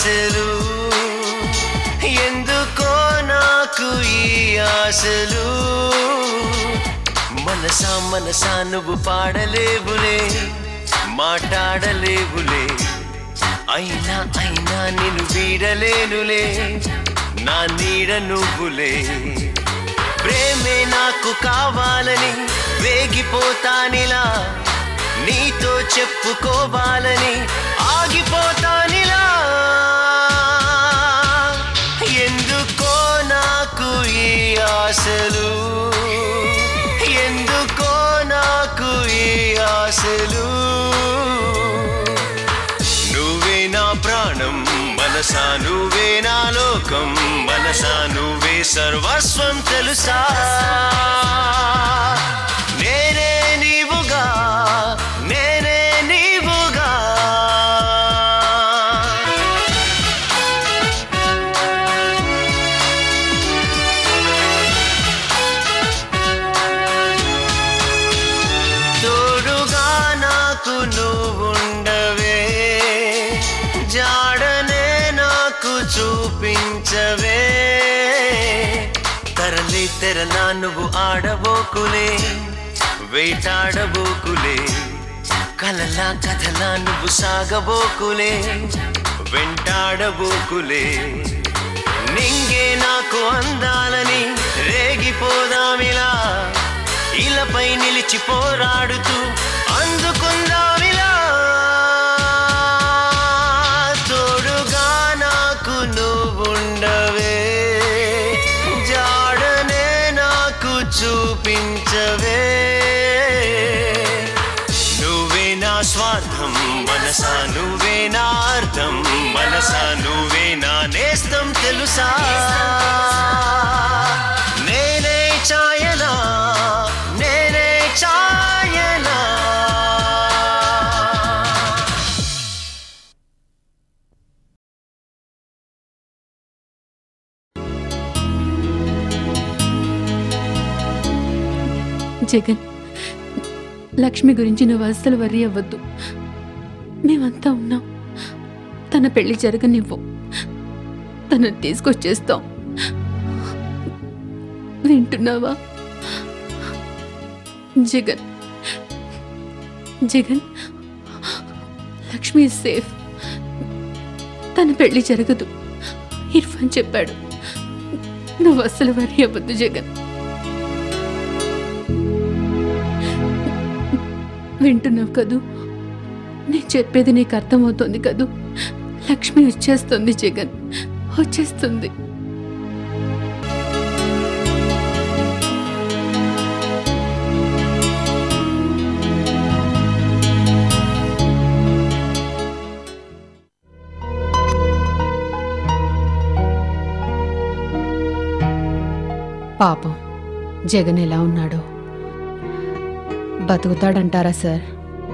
ఆశలు ఎందుకో నాకు ఈ ఆశలు మనసా మనసా నువ్వు పాడలేవులే మాట్లాడలేవులే అయినా అయినా నిన్ను వీడలేనులే నా నీడ నువ్వులే ప్రేమే నాకు కావాలని వేగిపోతానిలా నీతో చెప్పుకోవాలని ఆగిపోతానిలా ఎందుకో నాకు ఈ ఆశలు ఎందుకో నాకు ఈ ఆశలు నువ్వే నా ప్రాణం మనసా నువ్వే నా లోకం మనసా నువ్వే సర్వస్వం తెలుసా నేనే నీవుగా నేనే నీవుగా తోడుగా నాకు నువ్వుండవే జాడనే నాకు చూపించవే తరలి తెరలా నువ్వు ఆడబోకులే వేటాడబోకులే కలలా కథలా నువ్వు సాగబోకులే వెంటాడబోకులే నింగే నాకు అందాలని రేగిపోదామిలా ఇలపై నిలిచి పోరాడుతూ అందుకుందామిలా తోడుగా నాకు నువ్వుండవే జాడనే నాకు చూపించవే నువ్వే నా స్వార్థం మనసా నువ్వే నా అర్థం మనసా నువ్వే నా నేస్తం తెలుసా నేనే ఛాయనా నేనే ఛాయనా జగన్ లక్ష్మి గురించి నువ్వు అస్సలు వర్రీ అవ్వద్దు మేమంతా ఉన్నాం తన పెళ్లి జరగనివ్వు తనని తీసుకొచ్చేస్తాం వింటున్నావా జగన్ జగన్ లక్ష్మి ఇస్ సేఫ్ తన పెళ్లి జరగదు ఇర్ఫాన్ చెప్పాడు నువ్వు అస్సలు వర్రీ అవ్వద్దు జగన్ వింటున్నావు కదూ నేను చెప్పేది నీకు అర్థమవుతోంది కదూ లక్ష్మి వచ్చేస్తుంది జగన్ వచ్చేస్తుంది పాపం జగన్ ఎలా ఉన్నాడో బతుకుతాడంటారా సార్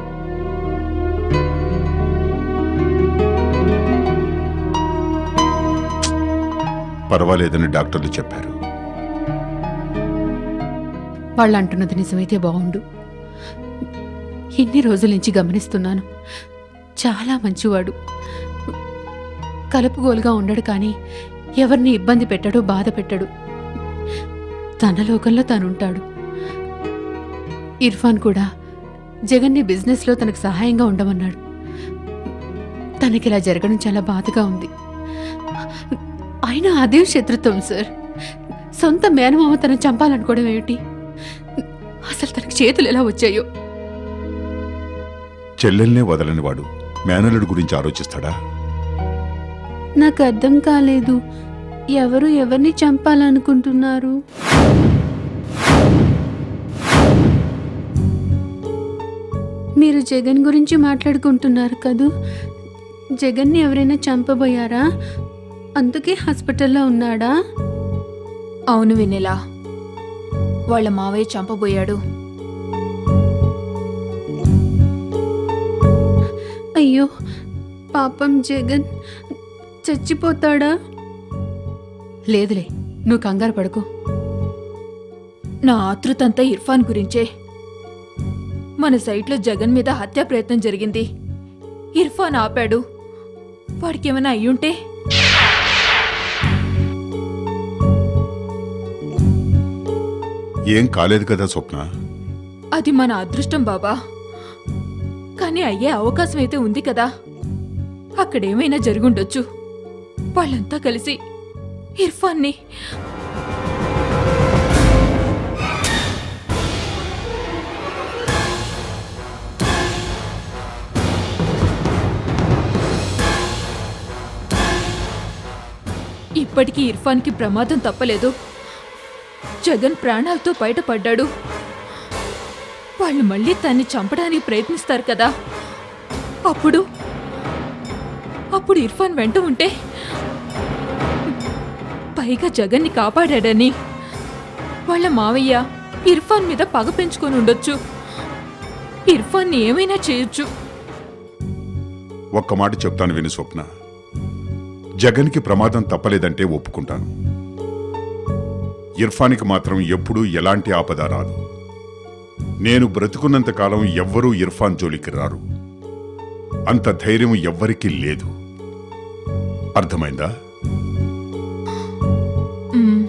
పర్వాలేదని డాక్టర్లు చెప్పారు వాళ్ళు అంటున్నది నిజమైతే బాగుండు ఎన్ని రోజుల నుంచి గమనిస్తున్నాను చాలా మంచివాడు కలుపుగోలుగా ఉండడు కానీ ఎవరిని ఇబ్బంది పెట్టడు బాధ పెట్టడు తన లోకంలో తానుంటాడు ఇర్ఫాన్ కూడా జగన్ని బిజినెస్లో తనకు సహాయంగా ఉండమన్నాడు తనకిలా జరగడం చాలా బాధగా ఉంది అయినా అదే శత్రుత్వం సార్ సొంత మేనమామ తనను చంపాలనుకోవడం ఏమిటి అసలు తనకు చేతులు ఎలా వచ్చాయో చెల్లెల్నే వదలని వాడు మేనలుడి గురించి ఆలోచిస్తాడా నాకు అర్థం కాలేదు ఎవరు ఎవరిని చంపాలనుకుంటున్నారు మీరు జగన్ గురించి మాట్లాడుకుంటున్నారు కదూ జగన్ని ఎవరైనా చంపబోయారా అందుకే హాస్పిటల్లో ఉన్నాడా అవును వినెలా వాళ్ళ మావయ్య చంపబోయాడు అయ్యో పాపం జగన్ చచ్చిపోతాడా లేదులే నువ్వు కంగారు పడుకో నా ఆతృతంతా ఇర్ఫాన్ గురించే మన సైట్లో జగన్ మీద హత్యా ప్రయత్నం జరిగింది ఇర్ఫాన్ ఆపాడు వాడికి ఏమైనా అయ్యుంటే ఏం కాలేదు కదా స్వప్న అది మన అదృష్టం బాబా కానీ అయ్యే అవకాశం అయితే ఉంది కదా అక్కడేమైనా జరుగుండొచ్చు వాళ్ళంతా కలిసి ఇర్ఫాన్ని ఇప్పటికీ ఇర్ఫాన్కి ప్రమాదం తప్పలేదు జగన్ ప్రాణాలతో బయటపడ్డాడు వాళ్ళు మళ్ళీ తన్ని చంపడానికి ప్రయత్నిస్తారు కదా అప్పుడు అప్పుడు ఇర్ఫాన్ వెంట ఉంటే పైగా జగన్ని కాపాడాడని వాళ్ళ మావయ్య ఇర్ఫాన్ మీద పగ పెంచుకొని ఉండొచ్చు ఇర్ఫాన్ని ఏమైనా చేయొచ్చు ఒక్క మాట చెప్తాను విను స్వప్న జగన్కి ప్రమాదం తప్పలేదంటే ఒప్పుకుంటాను ఇర్ఫాన్కి మాత్రం ఎప్పుడూ ఎలాంటి ఆపద రాదు నేను బ్రతుకున్నంత కాలం ఎవ్వరూ ఇర్ఫాన్ జోలికి రారు అంత ధైర్యం ఎవ్వరికీ లేదు అర్థమైందా మ్మ్.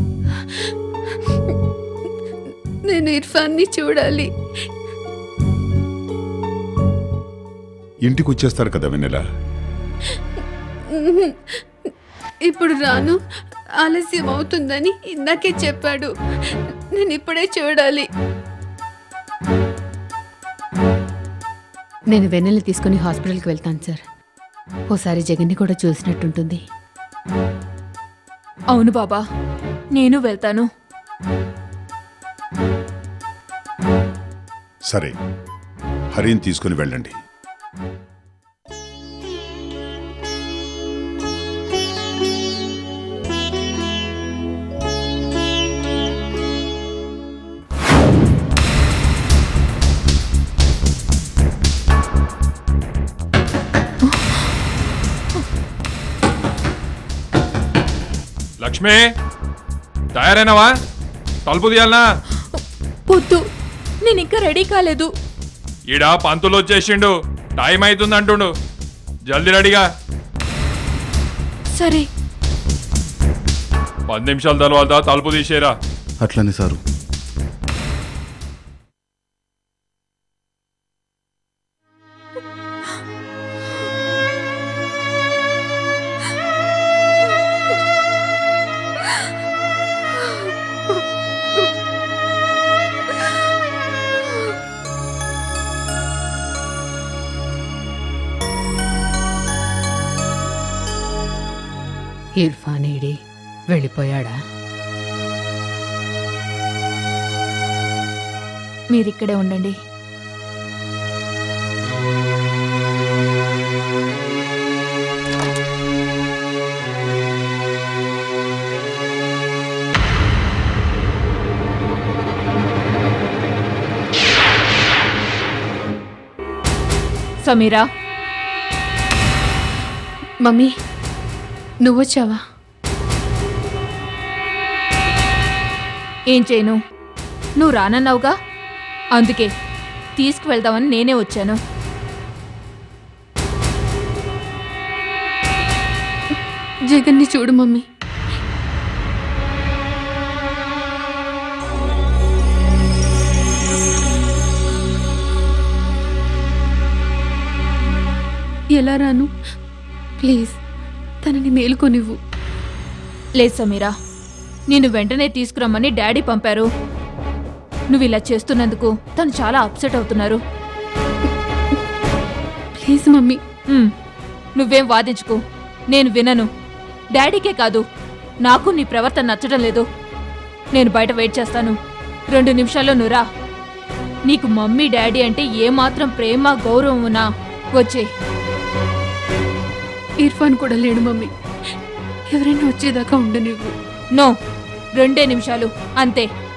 నేను ఇర్ఫాన్ని చూడాలి ఇంటికి వచ్చేస్తారు కదా వెన్నెల ఇప్పుడు రాను ఆలస్యం అవుతుందని ఇందాకే చెప్పాడు నేను ఇప్పుడే చూడాలి నేను వెన్నెల్ని తీసుకుని హాస్పిటల్కి వెళ్తాను సార్ ఓసారి జగన్ని కూడా చూసినట్టుంటుంది అవును బాబా నేను వెళ్తాను సరే హరిని తీసుకుని వెళ్ళండి లక్ష్మి తయారైనవా తలుపు తీయాలనా పొద్దు నేను ఇంకా రెడీ కాలేదు ఈడ పంతులు వచ్చేసిండు టైం అవుతుంది అంటుండు జల్దీ రెడీగా సరే పది నిమిషాల తర్వాత తలుపు తీసేరా అట్లనే సారు ఇర్ఫాన్ ఏడి వెళ్ళిపోయాడా మీరిక్కడే ఉండండి సమీరా మమ్మీ నువ్వొచ్చావా ఏం చేయను నువ్వు రానన్నావుగా అందుకే తీసుకువెళ్దామని నేనే వచ్చాను జగన్ని చూడు మమ్మీ ఎలా రాను ప్లీజ్ తనని మేలుకొనివ్వు లేదు సమీరా నిన్ను వెంటనే తీసుకురమ్మని డాడీ పంపారు నువ్వు ఇలా చేస్తున్నందుకు తను చాలా అప్సెట్ అవుతున్నారు ప్లీజ్ మమ్మీ ఉమ్, నువ్వేం వాదించుకో నేను వినను డాడీకే కాదు నాకు నీ ప్రవర్తన నచ్చడం లేదు నేను బయట వెయిట్ చేస్తాను రెండు నిమిషాల్లో నువ్వు రా నీకు మమ్మీ డాడీ అంటే ఏమాత్రం ప్రేమ గౌరవం ఉన్నా వచ్చే ఇర్ఫాన్ కూడా లేడు మమ్మీ ఎవరైనా వచ్చేదాకా ఉండనివ్వు నో రెండే నిమిషాలు అంతే